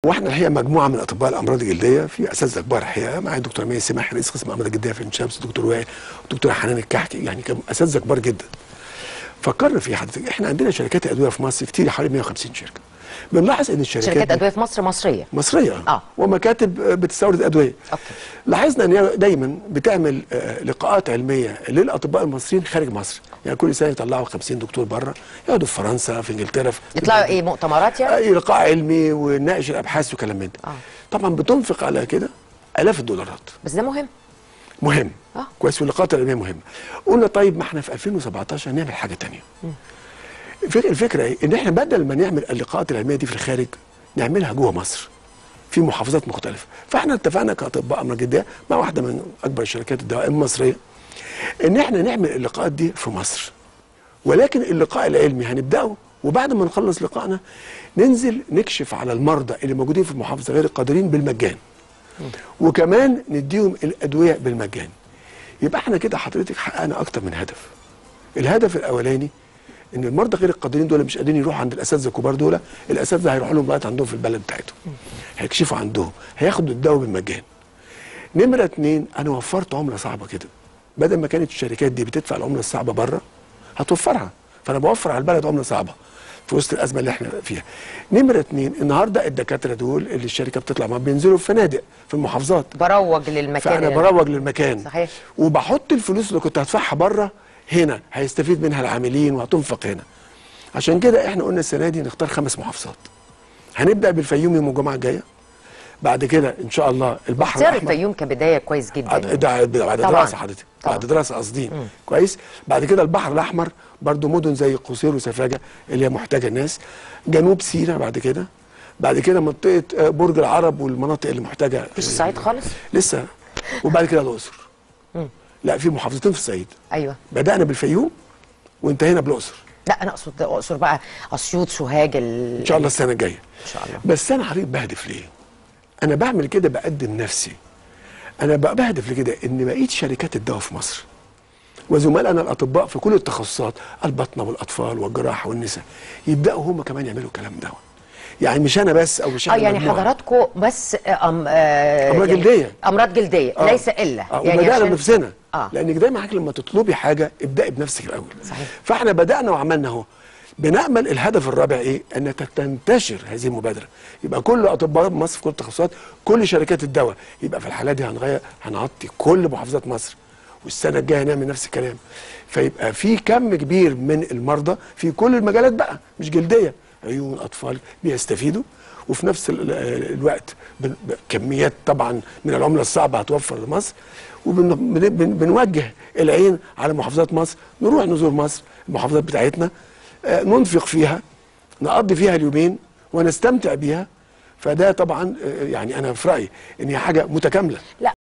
واحنا الحقيقه مجموعه من اطباء الامراض الجلديه في اساتذه كبار الحقيقه معايا الدكتور مي سماح رئيس قسم الامراض الجلديه في عين شمس الدكتور وائل الدكتوره حنان الكحكي يعني كانوا اساتذه كبار جدا فكرنا في حضرتك احنا عندنا شركات ادويه في مصر كتير حوالي 150 شركه بنلاحظ ان الشركات شركات دي- ادويه في مصر مصريه مصريه آه. ومكاتب بتستورد ادويه أوكي. لاحظنا ان هي دايما بتعمل آه، لقاءات علميه للاطباء المصريين خارج مصر يعني كل سنه يطلعوا 50 دكتور بره يقعدوا في فرنسا في انجلترا في يطلعوا ايه مؤتمرات يعني اي لقاء علمي ونناقش الابحاث وكلام من ده آه. طبعا بتنفق على كده الاف الدولارات بس ده مهم مهم آه. كويس واللقاءات العلميه مهمه قلنا طيب ما احنا في 2017 نعمل حاجه تانية الفك- الفكره ايه ان احنا بدل ما نعمل اللقاءات العلميه دي في الخارج نعملها جوه مصر في محافظات مختلفه فاحنا اتفقنا كاطباء امراض جلديه مع واحده من اكبر شركات الدواء المصريه ان احنا نعمل اللقاءات دي في مصر ولكن اللقاء العلمي هنبداه وبعد ما نخلص لقائنا ننزل نكشف على المرضى اللي موجودين في المحافظه غير القادرين بالمجان وكمان نديهم الادويه بالمجان يبقى احنا كده حضرتك حققنا اكتر من هدف الهدف الاولاني ان المرضى غير القادرين دول مش قادرين يروحوا عند الاساتذه الكبار دول الاساتذه هيروحوا لهم لغايه عندهم في البلد بتاعتهم هيكشفوا عندهم هياخدوا الدواء بالمجان نمره اتنين انا وفرت عمله صعبه كده بدل ما كانت الشركات دي بتدفع العمله الصعبه بره هتوفرها فانا بوفر على البلد عمله صعبه في وسط الازمه اللي احنا فيها نمره اتنين النهارده الدكاتره دول اللي الشركه بتطلع معاهم بينزلوا في فنادق في المحافظات بروج للمكان فانا اللي- بروج للمكان صحيح. وبحط الفلوس اللي كنت هدفعها بره هنا هيستفيد منها العاملين وهتنفق هنا عشان كده احنا قلنا السنه دي نختار خمس محافظات هنبدا بالفيوم يوم الجمعه الجايه بعد كده ان شاء الله البحر اختيار الاحمر الفيوم كبدايه كويس جدا بعد ده- بعد طبعاً. دراسه حضرتك طبعاً. بعد دراسه قصدي كويس بعد كده البحر الاحمر برضو مدن زي قصير وسفاجه اللي هي محتاجه الناس جنوب سيناء بعد كده بعد كده منطقه آه، برج العرب والمناطق اللي محتاجه مفيش الصعيد خالص لسه وبعد كده الاقصر لا في محافظتين في الصعيد ايوه بدانا بالفيوم وانتهينا بالاقصر لا انا اقصد اقصر بقى اسيوط سوهاج ال... ان شاء الله السنه الجايه ان شاء الله بس انا حضرتك بهدف ليه انا بعمل كده بقدم نفسي انا بقى بهدف لكده ان بقيه شركات الدواء في مصر وزملائنا الاطباء في كل التخصصات البطنه والاطفال والجراحه والنساء يبداوا هم كمان يعملوا الكلام ده يعني مش انا بس او مش اه أنا يعني مجموعة. حضراتكم بس أم آه أمراض يعني جلدية. امراض جلديه آه. ليس الا آه يعني وبدانا عشان- بنفسنا اه لانك دايما حضرتك لما تطلبي حاجه ابدأي بنفسك الاول صحيح. فاحنا بدانا وعملنا اهو بنامل الهدف الرابع ايه ان تنتشر هذه المبادره يبقى كل اطباء مصر في كل التخصصات كل شركات الدواء يبقى في الحالات دي هنغير هنغطي كل محافظات مصر والسنه الجايه هنعمل نفس الكلام فيبقى في كم كبير من المرضى في كل المجالات بقى مش جلديه عيون اطفال بيستفيدوا وفي نفس ال- ال- الوقت بن- ب- كميات طبعا من العمله الصعبه هتوفر لمصر وبنوجه العين على محافظات مصر نروح نزور مصر المحافظات بتاعتنا آه، ننفق فيها نقضي فيها اليومين ونستمتع بيها فده طبعا آه، يعني انا في رايي ان هي حاجه متكامله لا